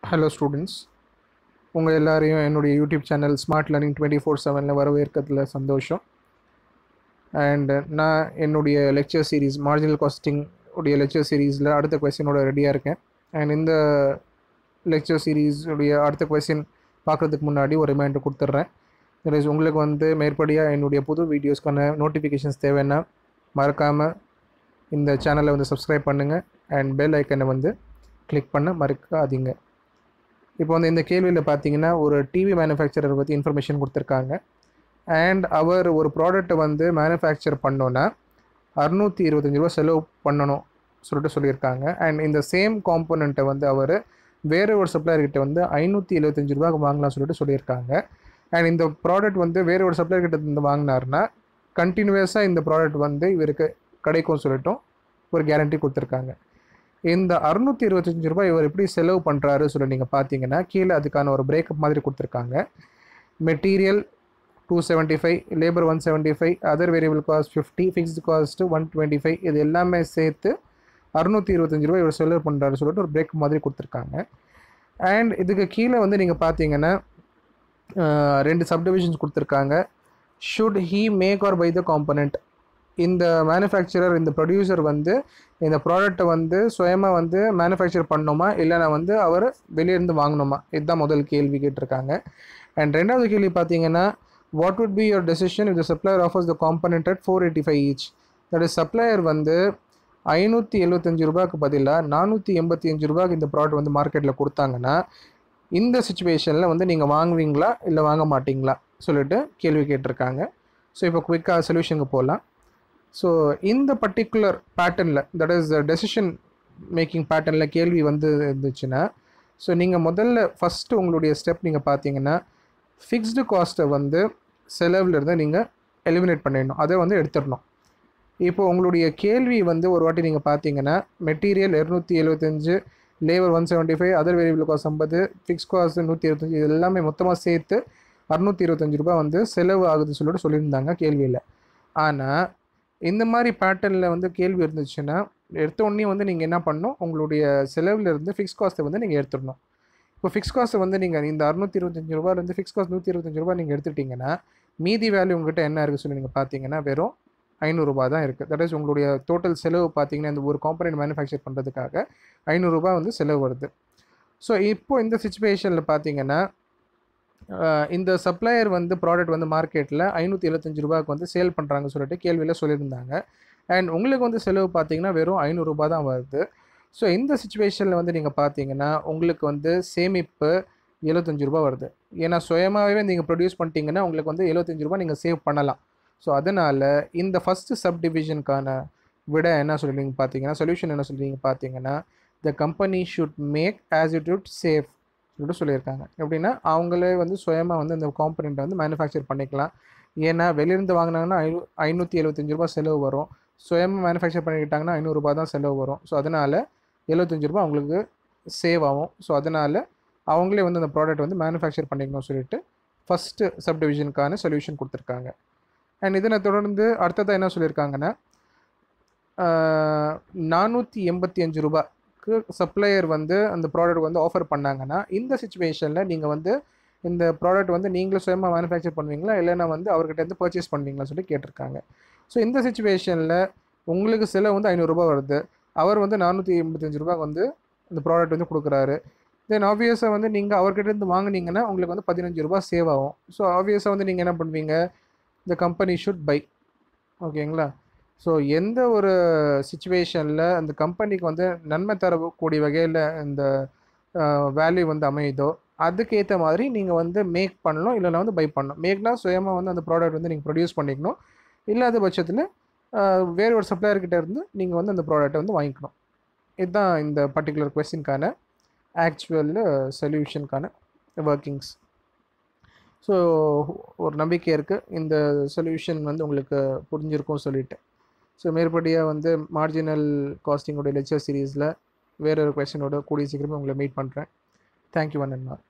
hello students உங்கள் எல்லாரையும் என்னுடைய YouTube channel smart learning twenty four செவனில் வரவேற்கிறதுல சந்தோஷம் அண்ட் நான் என்னுடைய லெக்சர் சீரீஸ் மார்ஜினல் காஸ்டிங் உடைய லெக்சர் சீரீஸில் அடுத்த கொஸ்டினோட ரெடியாக இருக்கேன் அண்ட் இந்த லெக்சர் சீரீஸ் உடைய அடுத்த கொஸ்டின் பார்க்குறதுக்கு முன்னாடி ஒரு ரிமைண்டர் கொடுத்துட்றேன் இஸ் உங்களுக்கு வந்து மேற்படியாக என்னுடைய புது வீடியோஸ்க்கான நோட்டிஃபிகேஷன்ஸ் தேவைன்னா மறக்காமல் இந்த சேனலை வந்து சப்ஸ்கிரைப் பண்ணுங்கள் அண்ட் பெல் ஐக்கனை வந்து கிளிக் பண்ண மறக்காதீங்க இப்போ வந்து இந்த கேள்வியில் பார்த்தீங்கன்னா ஒரு டிவி மேனுஃபேக்சரர் பற்றி இன்ஃபர்மேஷன் கொடுத்துருக்காங்க அண்ட் அவர் ஒரு ப்ராடக்ட்டை வந்து மேனுஃபேக்சர் பண்ணோன்னா அறுநூற்றி இருபத்தஞ்சி ரூபா செலவு பண்ணணும் சொல்லிட்டு சொல்லியிருக்காங்க அண்ட் இந்த சேம் காம்போனண்ட்டை வந்து அவர் வேறு ஒரு சப்ளையர்கிட்ட வந்து ஐநூற்றி எழுபத்தஞ்சி ரூபாய்க்கு வாங்கலாம் சொல்லிட்டு சொல்லியிருக்காங்க அண்ட் இந்த ப்ராடக்ட் வந்து வேறு ஒரு சப்ளையர்கிட்ட இருந்து வாங்கினார்னா கண்டினியூஸாக இந்த ப்ராடக்ட் வந்து இவருக்கு கிடைக்கும் சொல்லிட்டும் ஒரு கேரண்டி கொடுத்துருக்காங்க இந்த அறுநூற்றி இருபத்தஞ்சி ரூபாய் இவர் எப்படி செலவு பண்ணுறாரு சொல்லி நீங்கள் பார்த்தீங்கன்னா கீழே அதுக்கான ஒரு பிரேக்கப் மாதிரி கொடுத்துருக்காங்க material two seventy five labour one seventy five other variable cost fifty fixed cost one twenty five இது எல்லாமே சேர்த்து அறுநூற்றி இருபத்தஞ்சி ரூபாய் இவர் செலவு பண்ணுறாரு சொல்லிட்டு ஒரு பிரேக் மாதிரி கொடுத்துருக்காங்க அண்ட் இதுக்கு கீழே வந்து நீங்கள் பார்த்தீங்கன்னா ரெண்டு சப்டிவிஷன்ஸ் கொடுத்துருக்காங்க should he make or buy the component இந்த மேனுஃபேக்சரர் இந்த ப்ரொடியூசர் வந்து இந்த ப்ராடக்ட்டை வந்து சுயமாக வந்து மேனுஃபேக்சர் பண்ணணுமா இல்லைனா வந்து அவர் வெளியிருந்து வாங்கணுமா இதுதான் முதல் கேள்வி கேட்டிருக்காங்க அண்ட் ரெண்டாவது கேள்வி பார்த்தீங்கன்னா what would be your decision இந்த supplier offers the component at four eighty five each that is supplier வந்து ஐநூற்றி எழுபத்தஞ்சு ரூபாய்க்கு பதிலாக நானூற்றி எண்பத்தி அஞ்சு ரூபாய்க்கு இந்த ப்ராடக்ட் வந்து மார்க்கெட்டில் கொடுத்தாங்கன்னா இந்த சுச்சுவேஷனில் வந்து நீங்கள் வாங்குவீங்களா இல்லை வாங்க மாட்டிங்களா சொல்லிட்டு கேள்வி கேட்டிருக்காங்க ஸோ இப்போ குவிக்காக சொல்யூஷனுக்கு போகலாம் ஸோ இந்த பர்டிகுலர் பேட்டர்னில் தட் இஸ் டெசிஷன் மேக்கிங் பேட்டர்னில் கேள்வி வந்து இருந்துச்சுன்னா ஸோ நீங்கள் முதல்ல ஃபஸ்ட்டு உங்களுடைய ஸ்டெப் நீங்கள் பார்த்தீங்கன்னா ஃபிக்ஸ்டு காஸ்ட்டை வந்து செலவுலேருந்து நீங்கள் எலிமினேட் பண்ணிடணும் அதை வந்து எடுத்துடணும் இப்போ உங்களுடைய கேள்வி வந்து ஒரு வாட்டி நீங்கள் பார்த்தீங்கன்னா மெட்டீரியல் இரநூத்தி எழுபத்தஞ்சு labour one seventy five other variable cost ஐம்பது ஃபிக்ஸ் காஸ்ட் நூற்றி இருபத்தஞ்சி இது எல்லாமே மொத்தமாக சேர்த்து அறுநூற்றி இருபத்தஞ்சி ரூபா வந்து செலவு ஆகுது சொல்லிட்டு சொல்லியிருந்தாங்க கேள்வியில் ஆனால் இந்த மாதிரி பேட்டர்னில் வந்து கேள்வி இருந்துச்சுன்னா எடுத்த உடனே வந்து நீங்கள் என்ன பண்ணணும் உங்களுடைய செலவில் இருந்து ஃபிக்ஸ் காஸ்ட்டை வந்து நீங்கள் எடுத்துடணும் இப்போ ஃபிக்ஸ் காஸ்ட்டை வந்து நீங்கள் இந்த அறுநூற்றி இருபத்தஞ்சி ரூபாயிலேருந்து ஃபிக்ஸ் காஸ்ட் நூற்றி இருபத்தஞ்சி ரூபா நீங்கள் எடுத்துட்டிங்கன்னா மீதி வேல்யூ உங்கள்கிட்ட என்ன இருக்குது சொல்லி நீங்கள் பார்த்தீங்கன்னா வெறும் ஐநூறுரூபா தான் இருக்குது தட் இஸ் உங்களுடைய டோட்டல் செலவு பார்த்தீங்கன்னா இந்த ஒரு காம்பனண்ட் மேனுஃபேக்சர் பண்ணுறதுக்காக ஐநூறுரூபா வந்து செலவு வருது ஸோ இப்போது இந்த சுச்சுவேஷனில் பார்த்தீங்கன்னா இந்த சப்ளையர் வந்து ப்ராடக்ட் வந்து மார்க்கெட்டில் ஐநூற்றி எழுபத்தஞ்சு ரூபாய்க்கு வந்து சேல் பண்ணுறாங்க சொல்லிட்டு கேள்வியில் சொல்லியிருந்தாங்க அண்ட் உங்களுக்கு வந்து செலவு பார்த்தீங்கன்னா வெறும் ஐநூறுரூபா தான் வருது ஸோ இந்த சுச்சுவேஷனில் வந்து நீங்கள் பார்த்தீங்கன்னா உங்களுக்கு வந்து சேமிப்பு எழுபத்தஞ்சு ரூபா வருது ஏன்னா சுயமாகவே நீங்கள் ப்ரொடியூஸ் பண்ணிட்டீங்கன்னா உங்களுக்கு வந்து எழுபத்தஞ்சு ரூபா நீங்கள் சேவ் பண்ணலாம் ஸோ அதனால் இந்த ஃபஸ்ட்டு சப் டிவிஷனுக்கான விட என்ன சொல்லுவீங்க பார்த்தீங்கன்னா சொல்யூஷன் என்ன சொல்லுவீங்க பார்த்தீங்கன்னா the company should make as it would safe சொல்லிட்டு சொல்லியிருக்காங்க எப்படின்னா அவங்களே வந்து சுயமாக வந்து இந்த காம்பனண்ட்டை வந்து மேனுஃபேக்சர் பண்ணிக்கலாம் ஏன்னா வெளியிருந்து வாங்கினாங்கன்னா ஐநூ ஐநூற்றி எழுபத்தஞ்சு ரூபா செலவு வரும் சுயமாக மேனுஃபேக்சர் பண்ணிக்கிட்டாங்கன்னா ஐநூறுரூபா தான் செலவு வரும் ஸோ அதனால் எழுபத்தஞ்சு ரூபா அவங்களுக்கு சேவ் ஆகும் ஸோ அதனால் அவங்களே வந்து அந்த ப்ராடக்ட் வந்து மேனுஃபேக்சர் பண்ணிக்கணும் சொல்லிட்டு ஃபஸ்ட்டு சப் டிவிஷனுக்கான சொல்யூஷன் கொடுத்துருக்காங்க அண்ட் இதனை தொடர்ந்து அடுத்ததாக என்ன சொல்லியிருக்காங்கன்னா நானூற்றி எண்பத்தி அஞ்சு ரூபாய்க்கு சப்ளையர் வந்து அந்த ப்ராடக்ட் வந்து ஆஃபர் பண்ணாங்கன்னா இந்த சுச்சுவேஷனில் நீங்கள் வந்து இந்த ப்ராடக்ட் வந்து நீங்களும் சுயமாக மேனுஃபேக்சர் பண்ணுவீங்களா இல்லைனா வந்து அவர்கிட்ட இருந்து பர்ச்சேஸ் பண்ணுவீங்களா சொல்லி கேட்டிருக்காங்க ஸோ இந்த சுச்சுவேஷனில் உங்களுக்கு செலவு வந்து ஐநூறுரூபா வருது அவர் வந்து நானூற்றி எண்பத்தஞ்சு ரூபா வந்து இந்த ப்ராடக்ட் வந்து கொடுக்குறாரு தென் ஆப்வியஸாக வந்து நீங்கள் அவர்கிட்ட இருந்து வாங்கினீங்கன்னா உங்களுக்கு வந்து பதினஞ்சு ரூபா சேவ் ஆகும் ஸோ ஆப்வியஸாக வந்து நீங்கள் என்ன பண்ணுவீங்க இந்த கம்பெனி ஷுட் பை ஓகேங்களா ஸோ எந்த ஒரு சுச்சுவேஷனில் அந்த கம்பெனிக்கு வந்து நன்மை தரக்கூடிய வகையில் இந்த வேல்யூ வந்து அமையுதோ அதுக்கேற்ற மாதிரி நீங்கள் வந்து மேக் பண்ணணும் இல்லைனா வந்து பை பண்ணணும் மேக்னா சுயமாக வந்து அந்த ப்ராடக்ட் வந்து நீங்கள் ப்ரொடியூஸ் பண்ணிக்கணும் இல்லாத பட்சத்தில் வேறு ஒரு சப்ளையர்கிட்ட இருந்து நீங்கள் வந்து அந்த ப்ராடக்ட்டை வந்து வாங்கிக்கணும் இதுதான் இந்த பர்டிகுலர் கொஸ்டின்கான ஆக்சுவல் சொல்யூஷனுக்கான ஒர்க்கிங்ஸ் ஸோ ஒரு நம்பிக்கை இருக்குது இந்த சொல்யூஷன் வந்து உங்களுக்கு புரிஞ்சிருக்கும் சொல்லிட்டு ஸோ மேற்படியாக வந்து மார்ஜினல் காஸ்டிங்கோட லெக்சர் சீரீஸில் வேற ஒரு கொஸ்டினோட கூடிய சீக்கிரமே உங்களை மீட் பண்ணுறேன் தேங்க்யூ ஒன் அண்ட்